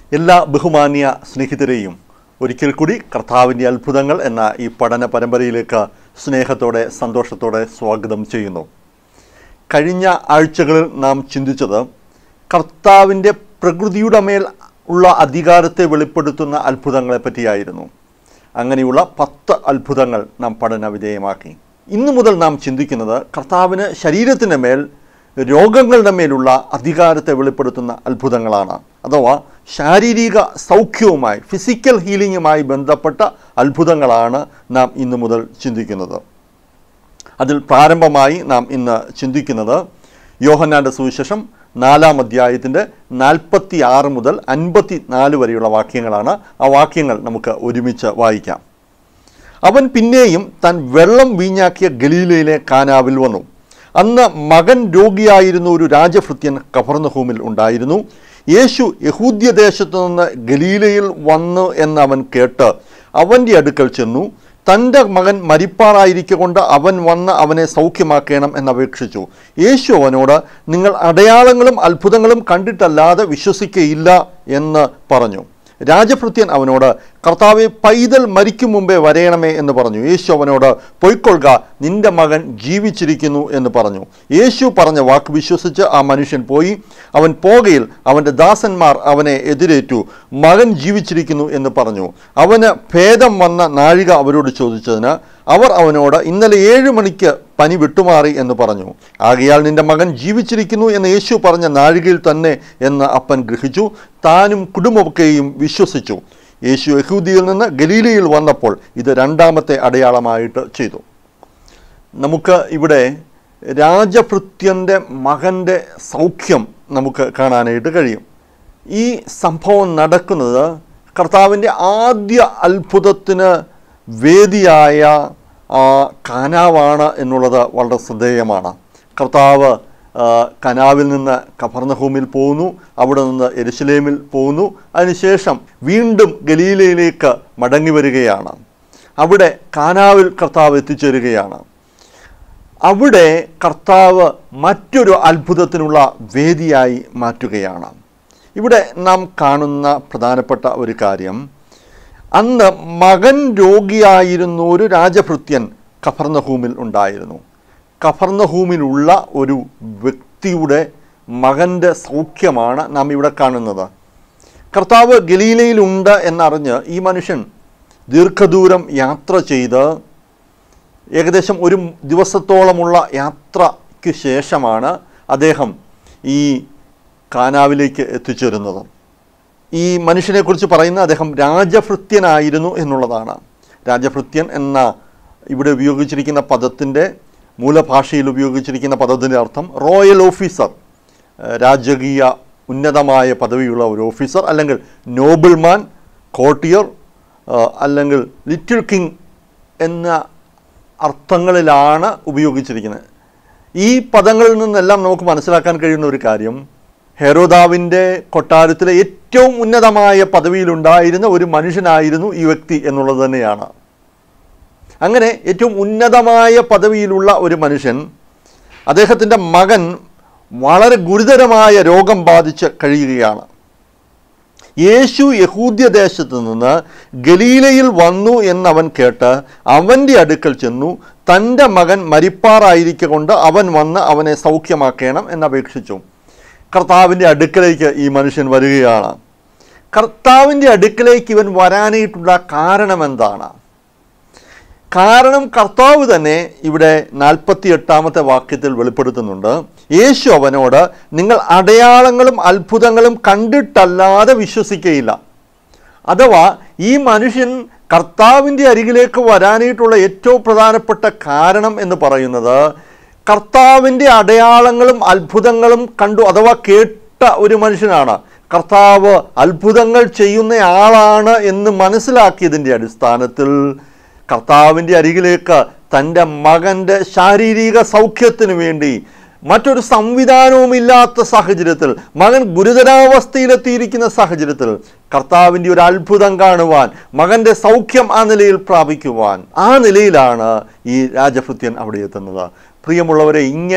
എല്ലാ ബഹുമാന്യ സ്നേഹിതരെയും ഒരിക്കൽ കൂടി കർത്താവിൻ്റെ അത്ഭുതങ്ങൾ എന്ന ഈ പഠന പരമ്പരയിലേക്ക് സ്നേഹത്തോടെ സന്തോഷത്തോടെ സ്വാഗതം ചെയ്യുന്നു കഴിഞ്ഞ ആഴ്ചകളിൽ നാം ചിന്തിച്ചത് കർത്താവിൻ്റെ പ്രകൃതിയുടെ മേൽ ഉള്ള അധികാരത്തെ വെളിപ്പെടുത്തുന്ന അത്ഭുതങ്ങളെ പറ്റിയായിരുന്നു അങ്ങനെയുള്ള പത്ത് അത്ഭുതങ്ങൾ നാം പഠന വിധേയമാക്കി ഇന്നു മുതൽ നാം ചിന്തിക്കുന്നത് കർത്താവിന് ശരീരത്തിൻ്റെ മേൽ രോഗങ്ങളുടെ മേലുള്ള അധികാരത്തെ വെളിപ്പെടുത്തുന്ന അത്ഭുതങ്ങളാണ് അഥവാ ശാരീരിക സൗഖ്യവുമായി ഫിസിക്കൽ ഹീലിങ്ങുമായി ബന്ധപ്പെട്ട അത്ഭുതങ്ങളാണ് നാം ഇന്നു മുതൽ ചിന്തിക്കുന്നത് അതിൽ പ്രാരംഭമായി നാം ഇന്ന് ചിന്തിക്കുന്നത് യോഹന്നാൻ്റെ സുവിശേഷം നാലാം അധ്യായത്തിൻ്റെ നാൽപ്പത്തി ആറ് മുതൽ അൻപത്തി നാല് വരെയുള്ള വാക്യങ്ങളാണ് ആ വാക്യങ്ങൾ നമുക്ക് ഒരുമിച്ച് വായിക്കാം അവൻ പിന്നെയും താൻ വെള്ളം വീഞ്ഞാക്കിയ ഗലീലയിലെ കാനാവിൽ വന്നു അന്ന് മകൻ രോഗിയായിരുന്ന ഒരു രാജഭൃത്യൻ കഫർന്നഹൂമിൽ ഉണ്ടായിരുന്നു യേശു യഹൂദ്യദേശത്തു നിന്ന് ഗലീലയിൽ വന്നു എന്ന് അവൻ കേട്ട് അവൻ്റെ അടുക്കൽ ചെന്നു തൻ്റെ മകൻ മരിപ്പാറായിരിക്കൊണ്ട് അവൻ വന്ന് അവനെ സൗഖ്യമാക്കണം എന്നപേക്ഷിച്ചു യേശു അവനോട് നിങ്ങൾ അടയാളങ്ങളും അത്ഭുതങ്ങളും കണ്ടിട്ടല്ലാതെ വിശ്വസിക്കയില്ല എന്ന് പറഞ്ഞു രാജഭൃത്യൻ അവനോട് കർത്താവെ പൈതൽ മരിക്കും മുമ്പേ വരയണമേ എന്ന് പറഞ്ഞു യേശു അവനോട് പൊയ്ക്കൊള്ളുക നിന്റെ മകൻ ജീവിച്ചിരിക്കുന്നു എന്ന് പറഞ്ഞു യേശു പറഞ്ഞ വാക്ക് വിശ്വസിച്ച് ആ മനുഷ്യൻ പോയി അവൻ പോകയിൽ അവൻ്റെ ദാസന്മാർ അവനെ എതിരേറ്റു മകൻ ജീവിച്ചിരിക്കുന്നു എന്ന് പറഞ്ഞു അവന് ഭേദം വന്ന നാഴിക അവരോട് ചോദിച്ചതിന് അവർ അവനോട് ഇന്നലെ ഏഴ് മണിക്ക് പനി വിട്ടുമാറി എന്ന് പറഞ്ഞു ആകയാൽ നിന്റെ മകൻ ജീവിച്ചിരിക്കുന്നു എന്ന് യേശു പറഞ്ഞ നാഴികയിൽ തന്നെ എന്ന് അപ്പൻ ഗ്രഹിച്ചു താനും കുടുംബമൊക്കെയും വിശ്വസിച്ചു യേശു യഹൂദിയിൽ നിന്ന് ഗലീലയിൽ വന്നപ്പോൾ ഇത് രണ്ടാമത്തെ അടയാളമായിട്ട് ചെയ്തു നമുക്ക് ഇവിടെ രാജഭൃത്യൻ്റെ മകൻ്റെ സൗഖ്യം നമുക്ക് കാണാനായിട്ട് കഴിയും ഈ സംഭവം നടക്കുന്നത് കർത്താവിൻ്റെ ആദ്യ അത്ഭുതത്തിന് വേദിയായ ആ, കാനാവാണ് എന്നുള്ളത് വളരെ ശ്രദ്ധേയമാണ് കർത്താവ് ആ, കനാവിൽ നിന്ന് കഫർണഹൂമിൽ പോകുന്നു അവിടെ നിന്ന് എരുസലേമിൽ പോകുന്നു അതിനുശേഷം വീണ്ടും ഗലീലയിലേക്ക് മടങ്ങി വരികയാണ് അവിടെ കാനാവിൽ കർത്താവ് എത്തിച്ചേരുകയാണ് അവിടെ കർത്താവ് മറ്റൊരു അത്ഭുതത്തിനുള്ള വേദിയായി മാറ്റുകയാണ് ഇവിടെ നാം കാണുന്ന പ്രധാനപ്പെട്ട ഒരു കാര്യം അന്ന് മകൻ രോഗിയായിരുന്ന ഒരു രാജഭൃത്യൻ കഫർണഹൂമിൽ ഉണ്ടായിരുന്നു കഫർണഹൂമിലുള്ള ഒരു വ്യക്തിയുടെ മകൻ്റെ സൗഖ്യമാണ് നാം ഇവിടെ കാണുന്നത് കർത്താവ് ഗലീലയിലുണ്ട് എന്നറിഞ്ഞ് ഈ മനുഷ്യൻ ദീർഘദൂരം യാത്ര ചെയ്ത് ഏകദേശം ഒരു ദിവസത്തോളമുള്ള യാത്രയ്ക്ക് ശേഷമാണ് അദ്ദേഹം ഈ കാനാവിലേക്ക് എത്തിച്ചേരുന്നത് ഈ മനുഷ്യനെക്കുറിച്ച് പറയുന്ന അദ്ദേഹം രാജഭൃത്യനായിരുന്നു എന്നുള്ളതാണ് രാജഭൃത്യൻ എന്ന ഇവിടെ ഉപയോഗിച്ചിരിക്കുന്ന പദത്തിൻ്റെ മൂലഭാഷയിൽ ഉപയോഗിച്ചിരിക്കുന്ന പദത്തിൻ്റെ അർത്ഥം റോയൽ ഓഫീസർ ഏഹ് രാജകീയ ഉന്നതമായ പദവിയുള്ള ഒരു ഓഫീസർ അല്ലെങ്കിൽ നോബിൾമാൻ കോട്ടിയർ ഏഹ് അല്ലെങ്കിൽ ലിറ്റിൽ കിങ് എന്ന അർത്ഥങ്ങളിലാണ് ഉപയോഗിച്ചിരിക്കുന്നത് ഈ പദങ്ങളിൽ നിന്നെല്ലാം നമുക്ക് മനസ്സിലാക്കാൻ കഴിയുന്ന ഒരു കാര്യം ഹെറോദാവിൻ്റെ കൊട്ടാരത്തിലെ ഏറ്റവും ഉന്നതമായ പദവിയിലുണ്ടായിരുന്ന ഒരു മനുഷ്യനായിരുന്നു ഈ വ്യക്തി എന്നുള്ളത് തന്നെയാണ് അങ്ങനെ ഏറ്റവും ഉന്നതമായ പദവിയിലുള്ള ഒരു മനുഷ്യൻ അദ്ദേഹത്തിൻ്റെ മകൻ വളരെ ഗുരുതരമായ രോഗം ബാധിച്ച് കഴിയുകയാണ് യേശു യഹൂദ്യദേശത്ത് നിന്ന് ഗലീലയിൽ വന്നു എന്നവൻ കേട്ട് അവൻ്റെ അടുക്കൽ ചെന്നു തൻ്റെ മകൻ മരിപ്പാറായിരിക്കൊണ്ട് അവൻ വന്ന് അവനെ സൗഖ്യമാക്കണം എന്നപേക്ഷിച്ചു കർത്താവിൻ്റെ അടുക്കലേക്ക് ഈ മനുഷ്യൻ വരികയാണ് കർത്താവിൻ്റെ അടുക്കലേക്ക് ഇവൻ വരാനായിട്ടുള്ള കാരണം എന്താണ് കാരണം കർത്താവ് തന്നെ ഇവിടെ നാൽപ്പത്തി എട്ടാമത്തെ വാക്യത്തിൽ വെളിപ്പെടുത്തുന്നുണ്ട് യേശു അവനോട് നിങ്ങൾ അടയാളങ്ങളും അത്ഭുതങ്ങളും കണ്ടിട്ടല്ലാതെ വിശ്വസിക്കയില്ല അഥവാ ഈ മനുഷ്യൻ കർത്താവിൻ്റെ അരികിലേക്ക് വരാനായിട്ടുള്ള ഏറ്റവും പ്രധാനപ്പെട്ട കാരണം എന്ന് പറയുന്നത് കർത്താവിൻ്റെ അടയാളങ്ങളും അത്ഭുതങ്ങളും കണ്ടു അഥവാ കേട്ട ഒരു മനുഷ്യനാണ് കർത്താവ് അത്ഭുതങ്ങൾ ചെയ്യുന്ന ആളാണ് എന്ന് മനസ്സിലാക്കിയതിൻ്റെ അടിസ്ഥാനത്തിൽ കർത്താവിൻ്റെ അരികിലേക്ക് തൻ്റെ മകൻ്റെ ശാരീരിക സൗഖ്യത്തിന് വേണ്ടി മറ്റൊരു സംവിധാനവുമില്ലാത്ത സാഹചര്യത്തിൽ മകൻ ഗുരുതരാവസ്ഥയിലെത്തിയിരിക്കുന്ന സാഹചര്യത്തിൽ കർത്താവിൻ്റെ ഒരു അത്ഭുതം കാണുവാൻ മകൻ്റെ സൗഖ്യം ആ നിലയിൽ പ്രാപിക്കുവാൻ ആ നിലയിലാണ് ഈ രാജഭൃത്യൻ അവിടെ എത്തുന്നത് പ്രിയമുള്ളവരെ ഇങ്ങനെ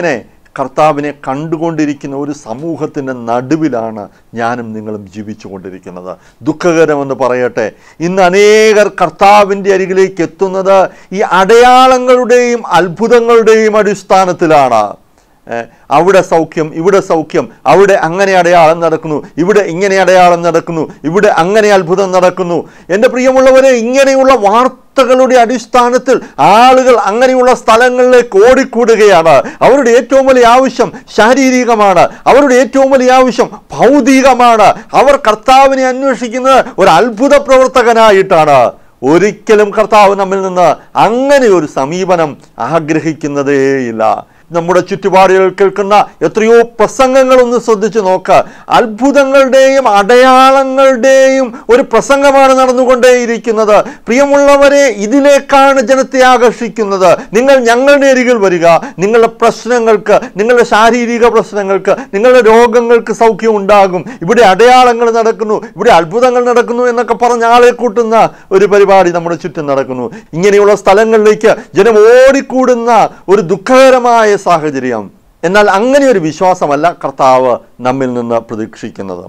കർത്താവിനെ കണ്ടുകൊണ്ടിരിക്കുന്ന ഒരു സമൂഹത്തിൻ്റെ നടുവിലാണ് ഞാനും നിങ്ങളും ജീവിച്ചു കൊണ്ടിരിക്കുന്നത് ദുഃഖകരമെന്ന് പറയട്ടെ ഇന്ന് അനേകർ കർത്താവിൻ്റെ അരികിലേക്ക് എത്തുന്നത് ഈ അടയാളങ്ങളുടെയും അത്ഭുതങ്ങളുടെയും അടിസ്ഥാനത്തിലാണ് ഏഹ് അവിടെ സൗഖ്യം ഇവിടെ സൗഖ്യം അവിടെ അങ്ങനെ അടയാളം നടക്കുന്നു ഇവിടെ ഇങ്ങനെ അടയാളം നടക്കുന്നു ഇവിടെ അങ്ങനെ അത്ഭുതം നടക്കുന്നു എൻ്റെ പ്രിയമുള്ളവരെ ഇങ്ങനെയുള്ള വാർത്തകളുടെ അടിസ്ഥാനത്തിൽ ആളുകൾ അങ്ങനെയുള്ള സ്ഥലങ്ങളിലേക്ക് ഓടിക്കൂടുകയാണ് അവരുടെ ഏറ്റവും വലിയ ആവശ്യം ശാരീരികമാണ് അവരുടെ ഏറ്റവും വലിയ ആവശ്യം ഭൗതികമാണ് അവർ കർത്താവിനെ അന്വേഷിക്കുന്നത് ഒരു അത്ഭുത പ്രവർത്തകനായിട്ടാണ് ഒരിക്കലും കർത്താവ് നമ്മിൽ നിന്ന് അങ്ങനെ ഒരു സമീപനം ആഗ്രഹിക്കുന്നതേയില്ല നമ്മുടെ ചുറ്റുപാടുകൾ കേൾക്കുന്ന എത്രയോ പ്രസംഗങ്ങളൊന്ന് ശ്രദ്ധിച്ചു നോക്കുക അത്ഭുതങ്ങളുടെയും അടയാളങ്ങളുടെയും ഒരു പ്രസംഗമാണ് നടന്നുകൊണ്ടേയിരിക്കുന്നത് പ്രിയമുള്ളവരെ ഇതിലേക്കാണ് ജനത്തെ ആകർഷിക്കുന്നത് നിങ്ങൾ ഞങ്ങളുടെ അരികിൽ വരിക നിങ്ങളുടെ പ്രശ്നങ്ങൾക്ക് നിങ്ങളുടെ ശാരീരിക പ്രശ്നങ്ങൾക്ക് നിങ്ങളുടെ രോഗങ്ങൾക്ക് സൗഖ്യം ഉണ്ടാകും ഇവിടെ അടയാളങ്ങൾ നടക്കുന്നു ഇവിടെ അത്ഭുതങ്ങൾ നടക്കുന്നു എന്നൊക്കെ പറഞ്ഞ് ആളെ കൂട്ടുന്ന ഒരു പരിപാടി നമ്മുടെ ചുറ്റും നടക്കുന്നു ഇങ്ങനെയുള്ള സ്ഥലങ്ങളിലേക്ക് ജനം ഓടിക്കൂടുന്ന ഒരു ദുഃഖകരമായ സാഹചര്യം എന്നാൽ അങ്ങനെ ഒരു വിശ്വാസമല്ല കർത്താവ് നമ്മിൽ നിന്ന് പ്രതീക്ഷിക്കുന്നത്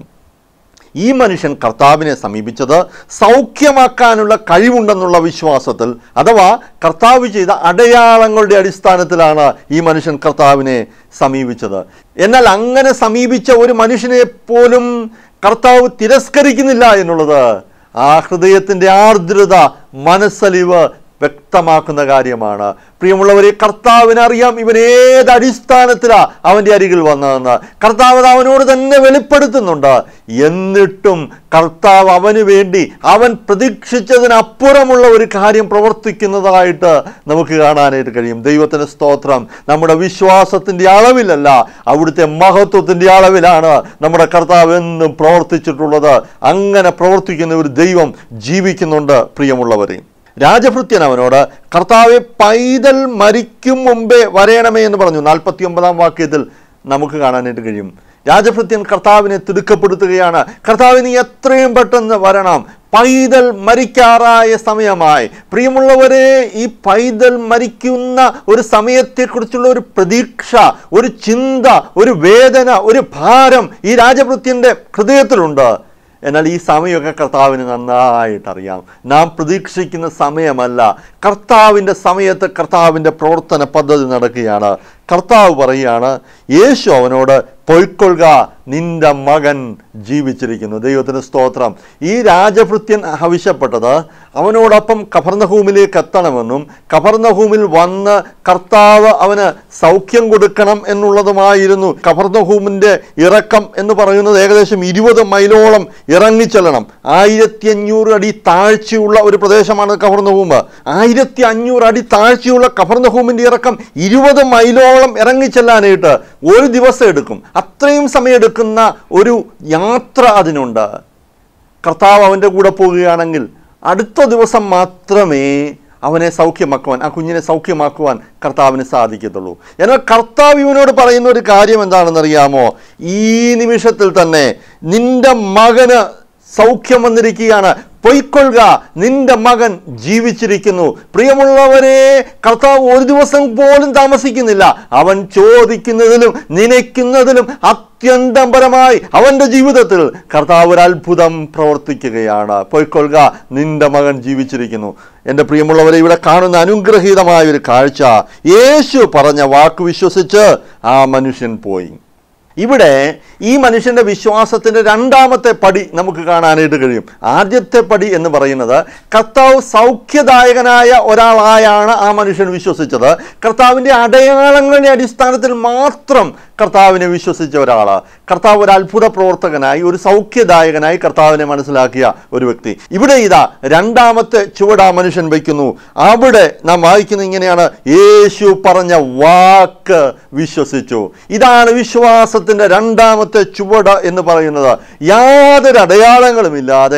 ഈ മനുഷ്യൻ കർത്താവിനെ സമീപിച്ചത് സൗഖ്യമാക്കാനുള്ള കഴിവുണ്ടെന്നുള്ള വിശ്വാസത്തിൽ അഥവാ കർത്താവ് ചെയ്ത അടയാളങ്ങളുടെ അടിസ്ഥാനത്തിലാണ് ഈ മനുഷ്യൻ കർത്താവിനെ സമീപിച്ചത് എന്നാൽ അങ്ങനെ സമീപിച്ച ഒരു മനുഷ്യനെ പോലും കർത്താവ് തിരസ്കരിക്കുന്നില്ല എന്നുള്ളത് ആ ഹൃദയത്തിൻ്റെ ആർദ്രത മനസ്സലിവ് വ്യക്തമാക്കുന്ന കാര്യമാണ് പ്രിയമുള്ളവരെ കർത്താവിന് അറിയാം ഇവൻ ഏത് അടിസ്ഥാനത്തിലാ അവൻ്റെ അരികിൽ വന്നതെന്ന് കർത്താവ് അത് അവനോട് തന്നെ വെളിപ്പെടുത്തുന്നുണ്ട് എന്നിട്ടും കർത്താവ് അവന് വേണ്ടി അവൻ പ്രതീക്ഷിച്ചതിനപ്പുറമുള്ള ഒരു കാര്യം പ്രവർത്തിക്കുന്നതായിട്ട് നമുക്ക് കാണാനായിട്ട് കഴിയും ദൈവത്തിന് സ്തോത്രം നമ്മുടെ വിശ്വാസത്തിൻ്റെ അളവിലല്ല അവിടുത്തെ മഹത്വത്തിൻ്റെ അളവിലാണ് നമ്മുടെ കർത്താവ് എന്നും പ്രവർത്തിച്ചിട്ടുള്ളത് അങ്ങനെ പ്രവർത്തിക്കുന്ന ഒരു ദൈവം ജീവിക്കുന്നുണ്ട് പ്രിയമുള്ളവരെ രാജഭൃത്യൻ അവനോട് കർത്താവെ പൈതൽ മരിക്കും മുമ്പേ വരയണമേ എന്ന് പറഞ്ഞു നാൽപ്പത്തി ഒമ്പതാം വാക്യത്തിൽ നമുക്ക് കാണാനായിട്ട് കഴിയും രാജഭൃത്യൻ കർത്താവിനെ തിടുക്കപ്പെടുത്തുകയാണ് കർത്താവിന് എത്രയും പെട്ടെന്ന് വരണം പൈതൽ മരിക്കാറായ സമയമായി പ്രിയമുള്ളവരെ ഈ പൈതൽ മരിക്കുന്ന ഒരു സമയത്തെക്കുറിച്ചുള്ള ഒരു പ്രതീക്ഷ ഒരു ചിന്ത ഒരു വേദന ഒരു ഭാരം ഈ രാജഭൃത്യൻ്റെ ഹൃദയത്തിലുണ്ട് എന്നാൽ ഈ സമയമൊക്കെ കർത്താവിന് നന്നായിട്ട് അറിയാം നാം പ്രതീക്ഷിക്കുന്ന സമയമല്ല കർത്താവിൻ്റെ സമയത്ത് കർത്താവിൻ്റെ പ്രവർത്തന പദ്ധതി നടക്കുകയാണ് കർത്താവ് പറയുകയാണ് യേശു അവനോട് പൊയ്ക്കൊള്ളുക നിന്റെ മകൻ ജീവിച്ചിരിക്കുന്നു ദൈവത്തിന് സ്തോത്രം ഈ രാജഭൃത്യൻ ആവശ്യപ്പെട്ടത് അവനോടൊപ്പം കഫർണഹൂമിലേക്ക് എത്തണമെന്നും കഫർണഹൂമിൽ വന്ന് കർത്താവ് അവന് സൗഖ്യം കൊടുക്കണം എന്നുള്ളതുമായിരുന്നു കഫർണഹൂമിൻ്റെ ഇറക്കം എന്ന് പറയുന്നത് ഏകദേശം ഇരുപത് മൈലോളം ഇറങ്ങിച്ചെല്ലണം ആയിരത്തി അഞ്ഞൂറ് അടി താഴ്ചയുള്ള ഒരു പ്രദേശമാണ് കഫർണഹൂം ആയിരത്തി അഞ്ഞൂറ് അടി താഴ്ചയുള്ള കഫർണഹൂമിൻ്റെ ഇറക്കം ഇരുപത് മൈലോളം ഇറങ്ങിച്ചെല്ലാനായിട്ട് ഒരു ദിവസം എടുക്കും അത്രയും സമയം എടുക്കുന്ന ഒരു യാത്ര അതിനുണ്ട് കർത്താവ് അവൻ്റെ കൂടെ പോവുകയാണെങ്കിൽ അടുത്ത ദിവസം മാത്രമേ അവനെ സൗഖ്യമാക്കുവാൻ ആ കുഞ്ഞിനെ സൗഖ്യമാക്കുവാൻ കർത്താവിന് സാധിക്കത്തുള്ളൂ എന്നാൽ കർത്താവ് ഇവനോട് പറയുന്ന ഒരു കാര്യം എന്താണെന്നറിയാമോ ഈ നിമിഷത്തിൽ തന്നെ നിന്റെ മകന് സൗഖ്യം വന്നിരിക്കുകയാണ് പൊയ്ക്കൊള്ളുക നിന്റെ മകൻ ജീവിച്ചിരിക്കുന്നു പ്രിയമുള്ളവരെ കർത്താവ് ഒരു ദിവസം പോലും താമസിക്കുന്നില്ല അവൻ ചോദിക്കുന്നതിലും നനയ്ക്കുന്നതിലും അത്യന്തപരമായി അവൻ്റെ ജീവിതത്തിൽ കർത്താവ് ഒരു അത്ഭുതം പ്രവർത്തിക്കുകയാണ് പൊയ്ക്കൊള്ളുക നിന്റെ മകൻ ജീവിച്ചിരിക്കുന്നു എൻ്റെ പ്രിയമുള്ളവരെ ഇവിടെ കാണുന്ന അനുഗ്രഹീതമായ ഒരു കാഴ്ച യേശു പറഞ്ഞ വാക്ക് വിശ്വസിച്ച് ആ മനുഷ്യൻ പോയി ഇവിടെ ഈ മനുഷ്യൻ്റെ വിശ്വാസത്തിൻ്റെ രണ്ടാമത്തെ പടി നമുക്ക് കാണാനായിട്ട് കഴിയും ആദ്യത്തെ പടി എന്ന് പറയുന്നത് കർത്താവ് സൗഖ്യദായകനായ ഒരാളായാണ് ആ മനുഷ്യൻ വിശ്വസിച്ചത് കർത്താവിൻ്റെ അടയാളങ്ങളുടെ അടിസ്ഥാനത്തിൽ മാത്രം കർത്താവിനെ വിശ്വസിച്ച ഒരാൾ കർത്താവ് ഒരു അത്ഭുത പ്രവർത്തകനായി ഒരു സൗഖ്യദായകനായി കർത്താവിനെ മനസ്സിലാക്കിയ ഒരു വ്യക്തി ഇവിടെ ഇതാ രണ്ടാമത്തെ ചുവട് ആ മനുഷ്യൻ വയ്ക്കുന്നു അവിടെ നാം വായിക്കുന്നത് ഇങ്ങനെയാണ് യേശു പറഞ്ഞ വാക്ക് വിശ്വസിച്ചു ഇതാണ് വിശ്വാസത്തിൻ്റെ രണ്ടാമത്തെ ചുവട് എന്ന് പറയുന്നത് യാതൊരു അടയാളങ്ങളുമില്ലാതെ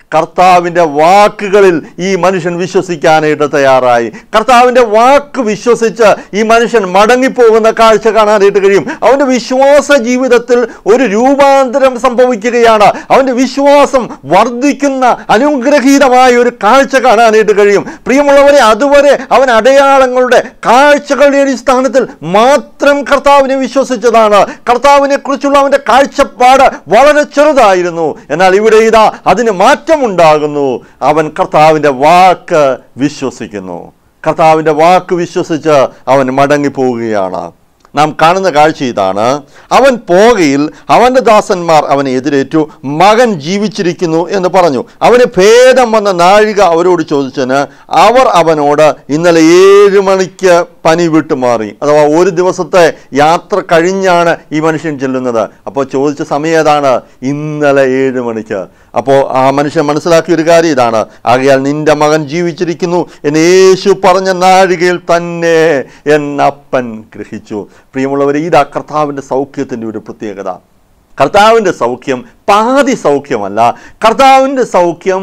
കർത്താവിൻ്റെ വാക്കുകളിൽ ഈ മനുഷ്യൻ വിശ്വസിക്കാനായിട്ട് തയ്യാറായി കർത്താവിൻ്റെ വാക്ക് വിശ്വസിച്ച് ഈ മനുഷ്യൻ മടങ്ങിപ്പോകുന്ന കാഴ്ച കാണാനായിട്ട് കഴിയും അവൻ്റെ വിശ്വാസ ജീവിതത്തിൽ ഒരു രൂപാന്തരം സംഭവിക്കുകയാണ് അവൻ്റെ വിശ്വാസം വർദ്ധിക്കുന്ന അനുഗ്രഹീതമായ ഒരു കാഴ്ച കാണാനായിട്ട് കഴിയും പ്രിയമുള്ളവരെ അതുവരെ അവൻ അടയാളങ്ങളുടെ കാഴ്ചകളുടെ അടിസ്ഥാനത്തിൽ മാത്രം കർത്താവിനെ വിശ്വസിച്ചതാണ് കർത്താവിനെ കുറിച്ചുള്ള അവൻ്റെ കാഴ്ചപ്പാട് വളരെ ചെറുതായിരുന്നു എന്നാൽ ഇവിടെ ഇതാ അതിന് മാറ്റമുണ്ടാകുന്നു അവൻ കർത്താവിൻ്റെ വാക്ക് വിശ്വസിക്കുന്നു കർത്താവിൻ്റെ വാക്ക് വിശ്വസിച്ച് അവൻ മടങ്ങിപ്പോവുകയാണ് നാം കാണുന്ന കാഴ്ച ഇതാണ് അവൻ പോകയിൽ അവൻ്റെ ദാസന്മാർ അവനെ എതിരേറ്റു മകൻ ജീവിച്ചിരിക്കുന്നു എന്ന് പറഞ്ഞു അവന് ഭേദം വന്ന നാഴിക അവരോട് ചോദിച്ചതിന് അവർ അവനോട് ഇന്നലെ ഏഴ് മണിക്ക് പനി വിട്ടുമാറി അഥവാ ഒരു ദിവസത്തെ യാത്ര കഴിഞ്ഞാണ് ഈ മനുഷ്യൻ ചെല്ലുന്നത് അപ്പോൾ ചോദിച്ച സമയം ഏതാണ് ഇന്നലെ ഏഴ് മണിക്ക് അപ്പോൾ ആ മനുഷ്യൻ മനസ്സിലാക്കിയ ഒരു കാര്യം ഇതാണ് ആകയാൽ നിന്റെ മകൻ ജീവിച്ചിരിക്കുന്നു എന്ന് യേശു പറഞ്ഞ നാഴികയിൽ തന്നെ എന്നപ്പൻ ഗ്രഹിച്ചു പ്രിയമുള്ളവരെ ഇതാ കർത്താവിൻ്റെ സൗഖ്യത്തിൻ്റെ ഒരു പ്രത്യേകത കർത്താവിൻ്റെ സൗഖ്യം പാതി സൗഖ്യമല്ല കർത്താവിൻ്റെ സൗഖ്യം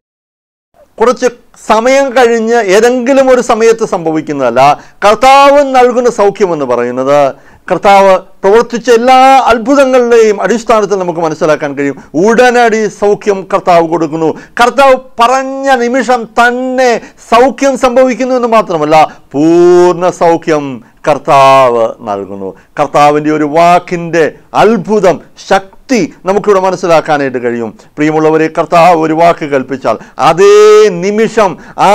കുറച്ച് സമയം കഴിഞ്ഞ് ഏതെങ്കിലും ഒരു സമയത്ത് സംഭവിക്കുന്നതല്ല കർത്താവ് നൽകുന്ന സൗഖ്യം എന്ന് പറയുന്നത് കർത്താവ് പ്രവർത്തിച്ച എല്ലാ അത്ഭുതങ്ങളുടെയും അടിസ്ഥാനത്തിൽ നമുക്ക് മനസ്സിലാക്കാൻ കഴിയും ഉടനടി സൗഖ്യം കർത്താവ് കൊടുക്കുന്നു കർത്താവ് പറഞ്ഞ നിമിഷം തന്നെ സൗഖ്യം സംഭവിക്കുന്നു എന്ന് മാത്രമല്ല പൂർണ്ണ സൗഖ്യം കർത്താവ് നൽകുന്നു കർത്താവിൻ്റെ ഒരു വാക്കിൻ്റെ അത്ഭുതം ശക്തി നമുക്കിവിടെ മനസ്സിലാക്കാനായിട്ട് കഴിയും പ്രിയമുള്ളവരെ കർത്താവ് ഒരു വാക്ക് കൽപ്പിച്ചാൽ അതേ നിമിഷം ആ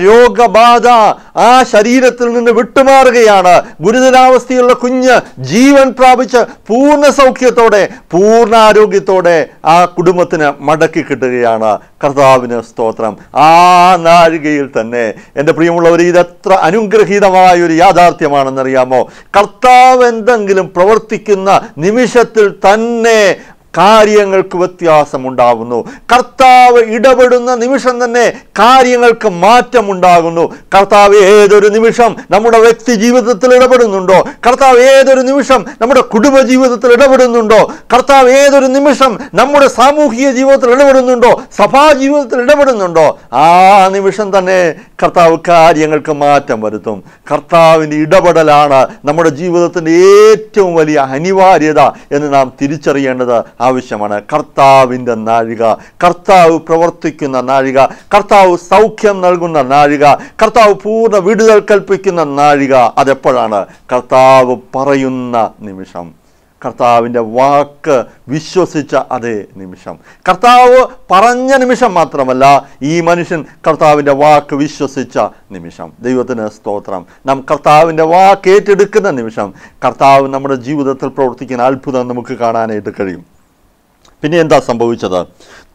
രോഗബാധ ആ ശരീരത്തിൽ നിന്ന് വിട്ടുമാറുകയാണ് ഗുരുതരാവസ്ഥയുള്ള കുഞ്ഞ് ജീവൻ പ്രാപിച്ച് പൂർണ്ണ സൗഖ്യത്തോടെ പൂർണ്ണ ആരോഗ്യത്തോടെ ആ കുടുംബത്തിന് മടക്കി കിട്ടുകയാണ് കർത്താവിന് സ്തോത്രം ആ നാഴികയിൽ തന്നെ എൻ്റെ പ്രിയമുള്ളവർ ഇതെത്ര അനുഗ്രഹീതമായ ഒരു യാഥാർത്ഥ്യമാണെന്നറിയാമോ കർത്താവ് എന്തെങ്കിലും പ്രവർത്തിക്കുന്ന നിമിഷത്തിൽ തന്നെ കാര്യങ്ങൾക്ക് വ്യത്യാസമുണ്ടാകുന്നു കർത്താവ് ഇടപെടുന്ന നിമിഷം തന്നെ കാര്യങ്ങൾക്ക് മാറ്റമുണ്ടാകുന്നു കർത്താവ് ഏതൊരു നിമിഷം നമ്മുടെ വ്യക്തി ജീവിതത്തിൽ ഇടപെടുന്നുണ്ടോ കർത്താവ് ഏതൊരു നിമിഷം നമ്മുടെ കുടുംബ ജീവിതത്തിൽ ഇടപെടുന്നുണ്ടോ കർത്താവ് ഏതൊരു നിമിഷം നമ്മുടെ സാമൂഹിക ജീവിതത്തിൽ ഇടപെടുന്നുണ്ടോ സഭാ ജീവിതത്തിൽ ഇടപെടുന്നുണ്ടോ ആ നിമിഷം തന്നെ കർത്താവ് കാര്യങ്ങൾക്ക് മാറ്റം വരുത്തും കർത്താവിൻ്റെ ഇടപെടലാണ് നമ്മുടെ ജീവിതത്തിൻ്റെ ഏറ്റവും വലിയ അനിവാര്യത എന്ന് നാം തിരിച്ചറിയേണ്ടത് ആവശ്യമാണ് കർത്താവിൻ്റെ നാഴിക കർത്താവ് പ്രവർത്തിക്കുന്ന നാഴിക കർത്താവ് സൗഖ്യം നൽകുന്ന നാഴിക കർത്താവ് പൂർണ്ണ വിടുതൽ കൽപ്പിക്കുന്ന നാഴിക അതെപ്പോഴാണ് കർത്താവ് പറയുന്ന നിമിഷം കർത്താവിൻ്റെ വാക്ക് വിശ്വസിച്ച അതേ നിമിഷം കർത്താവ് പറഞ്ഞ നിമിഷം മാത്രമല്ല ഈ മനുഷ്യൻ കർത്താവിൻ്റെ വാക്ക് വിശ്വസിച്ച നിമിഷം ദൈവത്തിന് സ്തോത്രം നാം കർത്താവിൻ്റെ വാക്ക് ഏറ്റെടുക്കുന്ന നിമിഷം കർത്താവ് നമ്മുടെ ജീവിതത്തിൽ പ്രവർത്തിക്കുന്ന അത്ഭുതം നമുക്ക് കാണാനായിട്ട് കഴിയും പിന്നെ എന്താ സംഭവിച്ചത്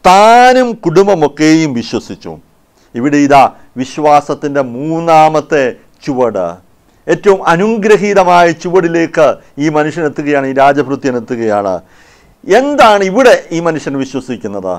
താനും കുടുംബമൊക്കെയും വിശ്വസിച്ചു ഇവിടെ ഇതാ വിശ്വാസത്തിൻ്റെ മൂന്നാമത്തെ ചുവട് ഏറ്റവും അനുഗ്രഹീതമായ ചുവടിലേക്ക് ഈ മനുഷ്യൻ എത്തുകയാണ് ഈ രാജഭൃത്യൻ എത്തുകയാണ് എന്താണ് ഇവിടെ ഈ മനുഷ്യൻ വിശ്വസിക്കുന്നത്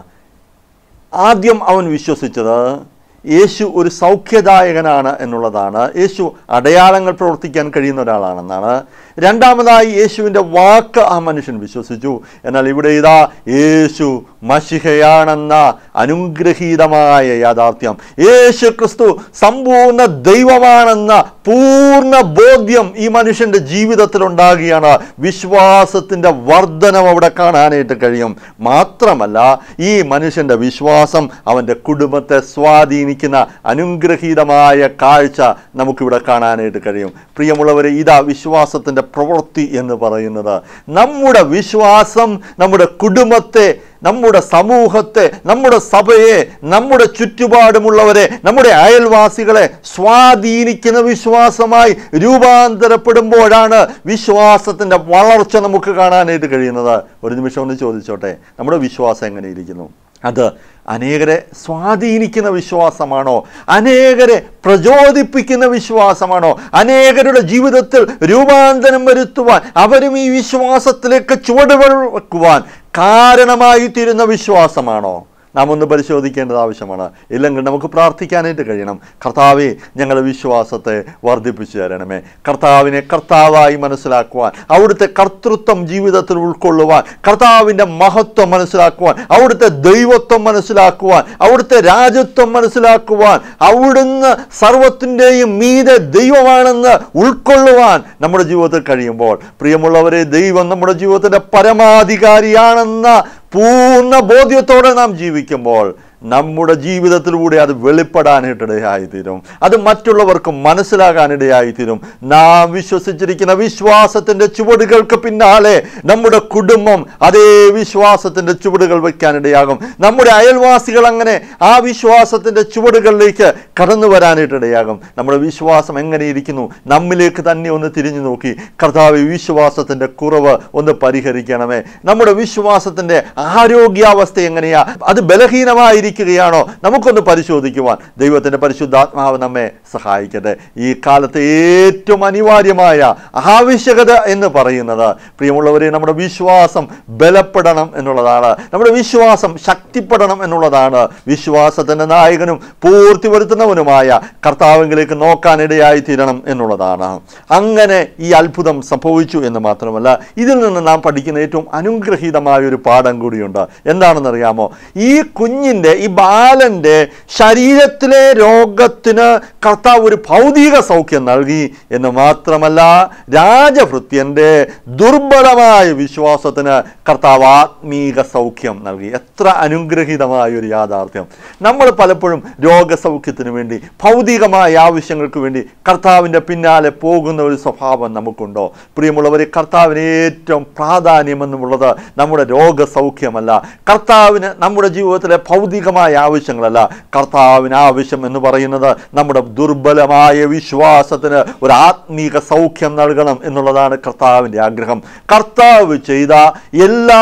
ആദ്യം അവൻ വിശ്വസിച്ചത് യേശു ഒരു സൗഖ്യദായകനാണ് എന്നുള്ളതാണ് യേശു അടയാളങ്ങൾ പ്രവർത്തിക്കാൻ കഴിയുന്ന ഒരാളാണെന്നാണ് രണ്ടാമതായി യേശുവിൻ്റെ വാക്ക് ആ മനുഷ്യൻ വിശ്വസിച്ചു എന്നാൽ ഇവിടെ ഇതാ യേശു മഷിഹയാണെന്ന അനുഗ്രഹീതമായ യാഥാർത്ഥ്യം യേശു ക്രിസ്തു സമ്പൂർണ്ണ ദൈവമാണെന്ന പൂർണ്ണ ബോധ്യം ഈ മനുഷ്യൻ്റെ ജീവിതത്തിൽ ഉണ്ടാകുകയാണ് വിശ്വാസത്തിൻ്റെ വർധനം അവിടെ കാണാനായിട്ട് കഴിയും മാത്രമല്ല ഈ മനുഷ്യൻ്റെ വിശ്വാസം അവൻ്റെ കുടുംബത്തെ സ്വാധീനിക്കുന്ന അനുഗ്രഹീതമായ കാഴ്ച നമുക്കിവിടെ കാണാനായിട്ട് കഴിയും പ്രിയമുള്ളവരെ ഇതാ വിശ്വാസത്തിൻ്റെ പ്രവൃത്തി എന്ന് പറയുന്നത് നമ്മുടെ വിശ്വാസം നമ്മുടെ കുടുംബത്തെ നമ്മുടെ സമൂഹത്തെ നമ്മുടെ സഭയെ നമ്മുടെ ചുറ്റുപാടുമുള്ളവരെ നമ്മുടെ അയൽവാസികളെ സ്വാധീനിക്കുന്ന വിശ്വാസമായി രൂപാന്തരപ്പെടുമ്പോഴാണ് വിശ്വാസത്തിൻ്റെ വളർച്ച നമുക്ക് കാണാനായിട്ട് കഴിയുന്നത് ഒരു നിമിഷം ഒന്ന് ചോദിച്ചോട്ടെ നമ്മുടെ വിശ്വാസം എങ്ങനെ ഇരിക്കുന്നു അത് അനേകരെ സ്വാധീനിക്കുന്ന വിശ്വാസമാണോ അനേകരെ പ്രചോദിപ്പിക്കുന്ന വിശ്വാസമാണോ അനേകരുടെ ജീവിതത്തിൽ രൂപാന്തരം വരുത്തുവാൻ അവരും ഈ വിശ്വാസത്തിലേക്ക് ചുവടുകൾ വെക്കുവാൻ കാരണമായി തീരുന്ന വിശ്വാസമാണോ നാം ഒന്ന് പരിശോധിക്കേണ്ടത് ആവശ്യമാണ് ഇല്ലെങ്കിൽ നമുക്ക് പ്രാർത്ഥിക്കാനായിട്ട് കഴിയണം കർത്താവെ ഞങ്ങളുടെ വിശ്വാസത്തെ വർദ്ധിപ്പിച്ചു തരണമേ കർത്താവിനെ കർത്താവായി മനസ്സിലാക്കുവാൻ അവിടുത്തെ കർത്തൃത്വം ജീവിതത്തിൽ ഉൾക്കൊള്ളുവാൻ കർത്താവിൻ്റെ മഹത്വം മനസ്സിലാക്കുവാൻ അവിടുത്തെ ദൈവത്വം മനസ്സിലാക്കുവാൻ അവിടുത്തെ രാജ്യത്വം മനസ്സിലാക്കുവാൻ അവിടുന്ന് സർവത്തിൻ്റെയും മീതെ ദൈവമാണെന്ന് ഉൾക്കൊള്ളുവാൻ നമ്മുടെ ജീവിതത്തിൽ കഴിയുമ്പോൾ പ്രിയമുള്ളവരെ ദൈവം നമ്മുടെ ജീവിതത്തിൻ്റെ പരമാധികാരിയാണെന്ന പൂർണ്ണ ബോധ്യത്തോടെ നാം ജീവിക്കുമ്പോൾ നമ്മുടെ ജീവിതത്തിലൂടെ അത് വെളിപ്പെടാനായിട്ടിടയായിത്തീരും അത് മറ്റുള്ളവർക്ക് മനസ്സിലാകാനിടയായിത്തീരും നാം വിശ്വസിച്ചിരിക്കുന്ന വിശ്വാസത്തിൻ്റെ ചുവടുകൾക്ക് പിന്നാലെ നമ്മുടെ കുടുംബം അതേ വിശ്വാസത്തിൻ്റെ ചുവടുകൾ വയ്ക്കാനിടയാകും നമ്മുടെ അയൽവാസികൾ അങ്ങനെ ആ വിശ്വാസത്തിൻ്റെ ചുവടുകളിലേക്ക് കടന്നു വരാനായിട്ടിടയാകും നമ്മുടെ വിശ്വാസം എങ്ങനെയിരിക്കുന്നു നമ്മിലേക്ക് തന്നെ ഒന്ന് തിരിഞ്ഞു നോക്കി കർത്താവ് വിശ്വാസത്തിൻ്റെ കുറവ് ഒന്ന് പരിഹരിക്കണമേ നമ്മുടെ വിശ്വാസത്തിൻ്റെ ആരോഗ്യാവസ്ഥ എങ്ങനെയാ അത് ബലഹീനമായിരിക്കുകയാണോ നമുക്കൊന്ന് പരിശോധിക്കുവാൻ ദൈവത്തിൻ്റെ പരിശുദ്ധാത്മാവ് നമ്മെ സഹായിക്കട്ടെ ഈ കാലത്തെ ഏറ്റവും അനിവാര്യമായ ആവശ്യകത എന്ന് പറയുന്നത് പ്രിയമുള്ളവരെ നമ്മുടെ വിശ്വാസം ബലപ്പെടണം എന്നുള്ളതാണ് നമ്മുടെ വിശ്വാസം ശക്തിപ്പെടണം എന്നുള്ളതാണ് വിശ്വാസത്തിൻ്റെ നായകനും പൂർത്തി വരുത്തുന്നവനുമായ കർത്താവിലേക്ക് നോക്കാനിടയായി തീരണം എന്നുള്ളതാണ് അങ്ങനെ ഈ അത്ഭുതം സംഭവിച്ചു എന്ന് മാത്രമല്ല ഇതിൽ നിന്ന് നാം പഠിക്കുന്ന ഏറ്റവും അനുഗ്രഹീതമായ ഒരു പാഠം കൂടിയുണ്ട് എന്താണെന്നറിയാമോ ഈ കുഞ്ഞിൻ്റെ ഈ ബാലൻ്റെ ശരീരത്തിലെ രോഗത്തിന് കർത്താവ് ഒരു ഭൗതിക സൗഖ്യം നൽകി എന്ന് മാത്രമല്ല രാജഭൃത്യൻ്റെ ദുർബലമായ വിശ്വാസത്തിന് കർത്താവ് ആത്മീക സൗഖ്യം നൽകി എത്ര അനുഗ്രഹീതമായ ഒരു യാഥാർത്ഥ്യം നമ്മൾ പലപ്പോഴും രോഗസൗഖ്യത്തിന് വേണ്ടി ഭൗതികമായ ആവശ്യങ്ങൾക്ക് വേണ്ടി കർത്താവിൻ്റെ പിന്നാലെ പോകുന്ന ഒരു സ്വഭാവം നമുക്കുണ്ടോ പ്രിയമുള്ളവരെ കർത്താവിന് ഏറ്റവും പ്രാധാന്യമെന്നുമുള്ളത് നമ്മുടെ രോഗസൗഖ്യമല്ല കർത്താവിന് നമ്മുടെ ജീവിതത്തിലെ ഭൗതികമായ ആവശ്യങ്ങളല്ല കർത്താവിന് ആവശ്യം എന്ന് പറയുന്നത് നമ്മുടെ ദുർബലമായ വിശ്വാസത്തിന് ഒരു ആത്മീക സൗഖ്യം നൽകണം എന്നുള്ളതാണ് കർത്താവിൻ്റെ ആഗ്രഹം കർത്താവ് ചെയ്ത എല്ലാ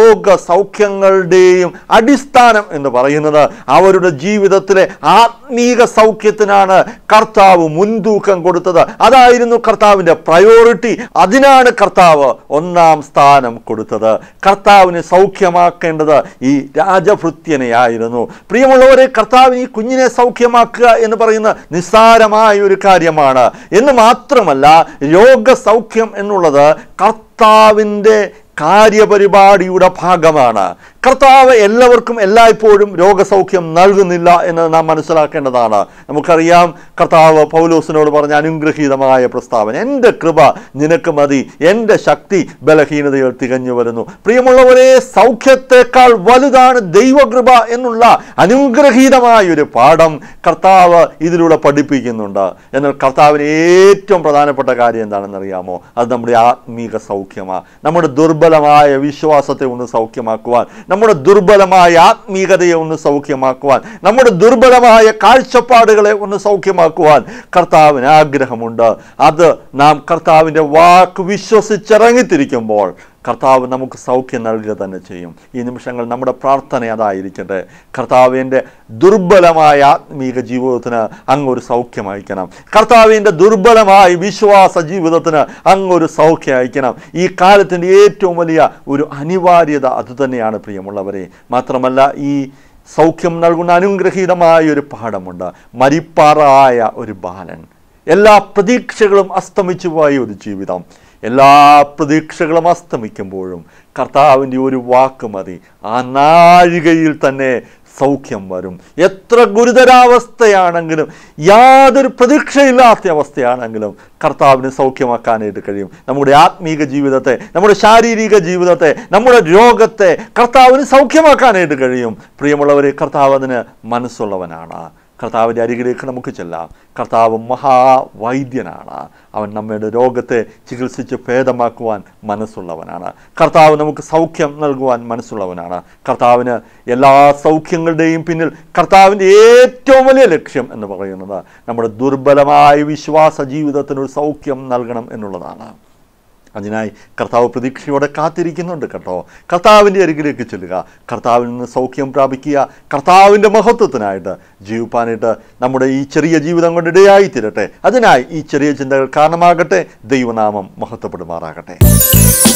രോഗസൗഖ്യങ്ങളുടെയും അടിസ്ഥാനം എന്ന് പറയുന്നത് അവരുടെ ജീവിതത്തിലെ ആത്മീക സൗഖ്യത്തിനാണ് കർത്താവ് മുൻതൂക്കം കൊടുത്തത് അതായിരുന്നു കർത്താവിൻ്റെ പ്രയോറിറ്റി അതിനാണ് കർത്താവ് ഒന്നാം സ്ഥാനം കൊടുത്തത് കർത്താവിനെ സൗഖ്യമാക്കേണ്ടത് ഈ രാജഭൃത്യനെയായിരുന്നു പ്രിയമുള്ളവരെ കർത്താവിന് ഈ കുഞ്ഞിനെ സൗഖ്യമാക്കുക എന്ന് പറയുന്ന നിസ്സാരമായ ഒരു കാര്യമാണ് എന്ന് മാത്രമല്ല രോഗസൗഖ്യം എന്നുള്ളത് കർത്താവിൻ്റെ കാര്യപരിപാടിയുടെ ഭാഗമാണ് കർത്താവ് എല്ലാവർക്കും എല്ലായ്പ്പോഴും രോഗസൗഖ്യം നൽകുന്നില്ല എന്ന് നാം മനസ്സിലാക്കേണ്ടതാണ് നമുക്കറിയാം കർത്താവ് പൗലോസിനോട് പറഞ്ഞ അനുഗ്രഹീതമായ പ്രസ്താവന എൻ്റെ കൃപ നിനക്ക് മതി എൻ്റെ ശക്തി ബലഹീനതയിൽ തികഞ്ഞു വരുന്നു പ്രിയമുള്ളവരെ സൗഖ്യത്തെക്കാൾ വലുതാണ് ദൈവകൃപ എന്നുള്ള അനുഗ്രഹീതമായ ഒരു പാഠം കർത്താവ് ഇതിലൂടെ പഠിപ്പിക്കുന്നുണ്ട് എന്നാൽ കർത്താവിന് ഏറ്റവും പ്രധാനപ്പെട്ട കാര്യം എന്താണെന്നറിയാമോ അത് നമ്മുടെ ആത്മീക സൗഖ്യമാണ് നമ്മുടെ ദുർബലമായ വിശ്വാസത്തെ ഒന്ന് സൗഖ്യമാക്കുവാൻ നമ്മുടെ ദുർബലമായ ആത്മീകതയെ ഒന്ന് സൗഖ്യമാക്കുവാൻ നമ്മുടെ ദുർബലമായ കാഴ്ചപ്പാടുകളെ ഒന്ന് സൗഖ്യമാക്കുവാൻ കർത്താവിന് ആഗ്രഹമുണ്ട് അത് നാം കർത്താവിൻ്റെ വാക്ക് വിശ്വസിച്ചിറങ്ങിത്തിരിക്കുമ്പോൾ കർത്താവ് നമുക്ക് സൗഖ്യം നൽകുക തന്നെ ചെയ്യും ഈ നിമിഷങ്ങൾ നമ്മുടെ പ്രാർത്ഥന അതായിരിക്കട്ടെ കർത്താവിൻ്റെ ദുർബലമായ ആത്മീക ജീവിതത്തിന് അങ്ങൊരു സൗഖ്യം അയക്കണം കർത്താവിൻ്റെ ദുർബലമായ വിശ്വാസ ജീവിതത്തിന് അങ്ങൊരു സൗഖ്യം അയക്കണം ഈ കാലത്തിൻ്റെ ഏറ്റവും വലിയ ഒരു അനിവാര്യത അതുതന്നെയാണ് പ്രിയമുള്ളവരെ മാത്രമല്ല ഈ സൗഖ്യം നൽകുന്ന അനുഗ്രഹീതമായ ഒരു പാഠമുണ്ട് മരിപ്പാറായ ഒരു ബാലൻ എല്ലാ പ്രതീക്ഷകളും അസ്തമിച്ചു പോയ ഒരു ജീവിതം എല്ലാ പ്രതീക്ഷകളും അസ്തമിക്കുമ്പോഴും കർത്താവിൻ്റെ ഒരു വാക്ക് മതി ആ നാഴികയിൽ തന്നെ സൗഖ്യം വരും എത്ര ഗുരുതരാവസ്ഥയാണെങ്കിലും യാതൊരു പ്രതീക്ഷയില്ലാത്ത അവസ്ഥയാണെങ്കിലും കർത്താവിന് സൗഖ്യമാക്കാനായിട്ട് കഴിയും നമ്മുടെ ആത്മീക ജീവിതത്തെ നമ്മുടെ ശാരീരിക ജീവിതത്തെ നമ്മുടെ രോഗത്തെ കർത്താവിന് സൗഖ്യമാക്കാനായിട്ട് കഴിയും പ്രിയമുള്ളവരെ കർത്താവ് അതിന് മനസ്സുള്ളവനാണ് കർത്താവിൻ്റെ അരികിലേക്ക് നമുക്ക് ചെല്ലാം കർത്താവ് മഹാവൈദ്യനാണ് അവൻ നമ്മുടെ രോഗത്തെ ചികിത്സിച്ച് ഭേദമാക്കുവാൻ മനസ്സുള്ളവനാണ് കർത്താവ് നമുക്ക് സൗഖ്യം നൽകുവാൻ മനസ്സുള്ളവനാണ് കർത്താവിന് എല്ലാ സൗഖ്യങ്ങളുടെയും പിന്നിൽ കർത്താവിൻ്റെ ഏറ്റവും വലിയ ലക്ഷ്യം എന്ന് പറയുന്നത് നമ്മുടെ ദുർബലമായ വിശ്വാസ ജീവിതത്തിനൊരു സൗഖ്യം നൽകണം എന്നുള്ളതാണ് അതിനായി കർത്താവ് പ്രതീക്ഷയോടെ കാത്തിരിക്കുന്നുണ്ട് കേട്ടോ കർത്താവിൻ്റെ അരികിലേക്ക് ചെല്ലുക കർത്താവിൽ നിന്ന് സൗഖ്യം പ്രാപിക്കുക കർത്താവിൻ്റെ മഹത്വത്തിനായിട്ട് ജീവിപ്പാനായിട്ട് നമ്മുടെ ഈ ചെറിയ ജീവിതം കൊണ്ട് ഇടയായി തീരട്ടെ അതിനായി ഈ ചെറിയ ചിന്തകൾ കാരണമാകട്ടെ ദൈവനാമം മഹത്വപ്പെടുമാറാകട്ടെ